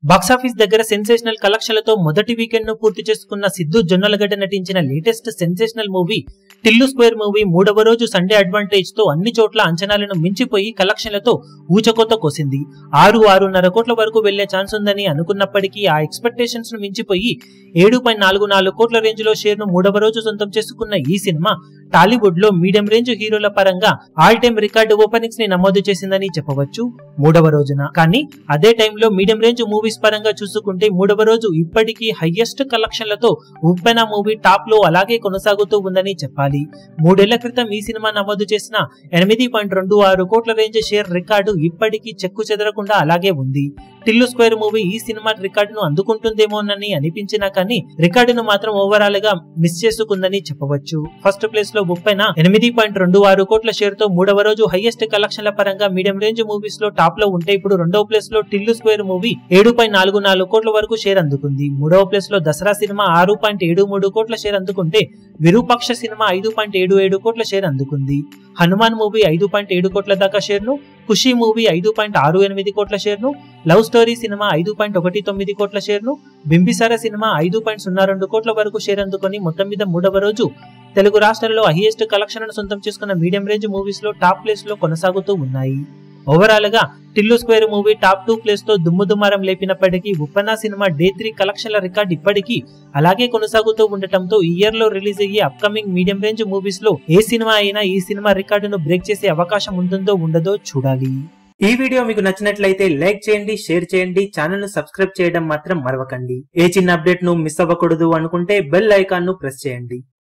box office దగ్గర sensational కలెక్షన్లతో మొదటి weekend ను పూర్తి చేసుకున్న సిద్ధు జొన్నలగడ్డ నటించిన latest sensational movie Tillu square movie మూడవ రోజు సండే అడ్వాంటేజ్ తో అన్ని చోట్ల అంచనాలను మించిపోయి కలెక్షన్లతో ఊచకోత కోసింది ఆరు ఆరున్నర కోట్ల వరకు వెళ్లే ఛాన్స్ ఉందని అనుకున్నప్పటికీ ఆ ఎక్స్పెక్టేషన్స్ ను మించిపోయి ఏడు పాయింట్ నాలుగు నాలుగు కోట్ల రేంజ్ లో షేర్ ను మూడవ రోజు సొంతం చేసుకున్న ఈ సినిమా టాలీవుడ్ లో మీడియం రేంజ్ హీరోల పరంగా ఆల్ టైమ్ రికార్డు ఓపెనింగ్స్ ని నమోదు చేసిందని చెప్పవచ్చు మూడవ రోజున కానీ అదే టైంలో మీడియం రేంజ్ మూవీస్ పరంగా చూసుకుంటే మూడవ రోజు ఇప్పటికీ హైయెస్ట్ కలెక్షన్లతో ఉప్పెన మూవీ టాప్ లో అలాగే కొనసాగుతూ ఉందని చెప్పాలి మూడేళ్ల క్రితం ఈ సినిమా నమోదు చేసిన ఎనిమిది పాయింట్ రెండు ఆరు కోట్ల రేంజ్ షేర్ రికార్డు ఇప్పటికీ చెక్కు చెదరకుండా అలాగే ఉంది టిల్లు స్క్వేర్ మూవీ ఈ సినిమా రికార్డును అందుకుంటుందేమోనని అనిపించినా కానీ రికార్డును మాత్రం ఓవరాల్ గా మిస్ చేసుకుందని చెప్పవచ్చు ఫస్ట్ ప్లేస్ లో ఉప్పెన ఎనిమిది పాయింట్ రెండు ఆరు కోట్ల షేర్ తో మూడవ రోజు హైయెస్ట్ కలెక్షన్ల పరంగా మీడియం రేంజ్ మూవీస్ లో టాప్ లో ఉంటే ఇప్పుడు రెండవ ప్లేస్ లో టిల్లు స్క్వేర్ మూవీ ఏడు పాయింట్ నాలుగు నాలుగు కోట్ల వరకు షేర్ అందుకుంది మూడవ ప్లేస్ లో దసరా సినిమా ఆరు పాయింట్ ఏడు మూడు కోట్ల షేర్ అందుకుంటే విరూపాక్ష సినిమా ఐదు పాయింట్ ఏడు ఏడు కోట్ల షేర్ అందుకుంది హనుమాన్ మూవీ ఐదు పాయింట్ ఏడు కోట్ల దాకా షేర్ ను ఖుషి మూవీ ఐదు పాయింట్ ఆరు ఎనిమిది కోట్ల షేర్ ను లవ్ స్టోరీ సినిమా ఐదు పాయింట్ ఒకటి తొమ్మిది కోట్ల షేర్ ను బింబిసార సినిమా ఐదు పాయింట్ సున్నా రెండు కోట్ల వరకు షేర్ అందుకొని మొత్తం మీద మూడవ రోజు తెలుగు రాష్ట్రాల్లో హైయెస్ట్ కలెక్షన్ సొంతం చేసుకున్న మీడియం రేంజ్ మూవీస్ లో టాప్ ప్లేస్ లో కొనసాగుతూ ఉన్నాయి ఓవరాల్ గా Tillu square movie top two place తో దుమ్ము దుమారం లేపినప్పటికీ ఉప్పన సినిమా డే త్రీ కలెక్షన్ల రికార్డ్ ఇప్పటికీ అలాగే కొనసాగుతూ ఉండటంతో ఈ ఇయర్ లో రిలీజ్ అయ్యే అప్కమింగ్ మీడియం రేంజ్ మూవీస్ లో ఏ సినిమా అయినా ఈ సినిమా రికార్డును బ్రేక్ చేసే అవకాశం ఉంటుందో ఉండదో చూడాలి ఈ వీడియో మీకు నచ్చినట్లయితే లైక్ చేయండి షేర్ చేయండి ఛానల్ ను సబ్స్క్రైబ్ చేయడం మాత్రం మరవకండి ఏ చిన్న అప్డేట్ ను మిస్ అవ్వకూడదు అనుకుంటే బెల్ ఐకాన్ ను ప్రెస్ చేయండి